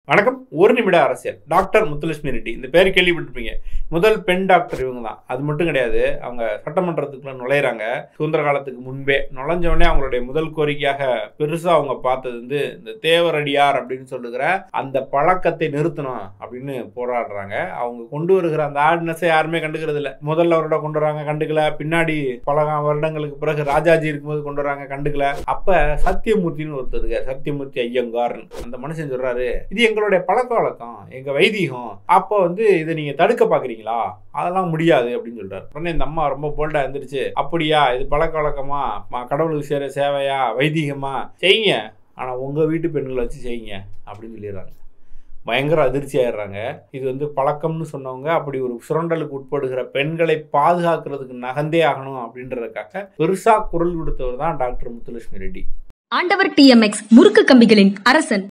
வணக்கம் ஒரு நிமிட அரசியல் டாக்டர் முத்துலட்சுமி ரெட்டி இந்த பேர் கேள்விப்பட்டிருப்பீங்க முதல் பெண் டாக்டர் இவங்க தான் அது மட்டும் கிடையாது அவங்க சட்டமன்றத்துக்குள்ள நுழையிறாங்க சுதந்திர காலத்துக்கு முன்பே நுழைஞ்ச உடனே அவங்களுடைய முதல் கோரிக்கையாக பெருசா அவங்க பார்த்தது வந்து இந்த தேவரடியார் அப்படின்னு சொல்லுகிற அந்த பழக்கத்தை நிறுத்தணும் அப்படின்னு போராடுறாங்க அவங்க கொண்டு வருகிற அந்த ஆர்டினஸை யாருமே கண்டுக்கிறது இல்ல முதல்ல வருட கொண்டு வராங்க கண்டுக்கல பின்னாடி பல வருடங்களுக்கு பிறகு ராஜாஜி இருக்கும்போது கொண்டு வராங்க கண்டுக்கல அப்ப சத்தியமூர்த்தின்னு ஒருத்தர் இருக்கார் சத்தியமூர்த்தி ஐயங்கார்னு அந்த மனுஷன் சொல்றாரு இது எங்களுடைய பழக்க வழக்கம் எங்க வைதீகம் அப்போ வந்து இதை நீங்க தடுக்க பாக்குறீங்களா அதெல்லாம் முடியாது அப்படின்னு சொல்றாரு உடனே இந்த அம்மா ரொம்ப போல்டா இருந்துருச்சு அப்படியா இது பழக்க வழக்கமா ம- கடவுளுக்கு செய்யற சேவையா வைதீகமா செய்யுங்க ஆனா உங்க வீட்டு பெண்களை வச்சு செய்யுங்க அப்படின்னு சொல்லிடுறாங்க பயங்கர அதிர்ச்சி ஆயிடுறாங்க இது வந்து பழக்கம்னு சொன்னவங்க அப்படி ஒரு சுரண்டலுக்கு உட்படுகிற பெண்களை பாதுகாக்கிறதுக்கு நகந்தே ஆகணும் அப்படின்றதுக்காக பெருசா குரல் கொடுத்தவர் தான் டாக்டர் முத்துலட்சுமி ரெட்டி ஆண்டவர் டிஎம்எக்ஸ் முறுக்கு கம்பிகளின் அரசன்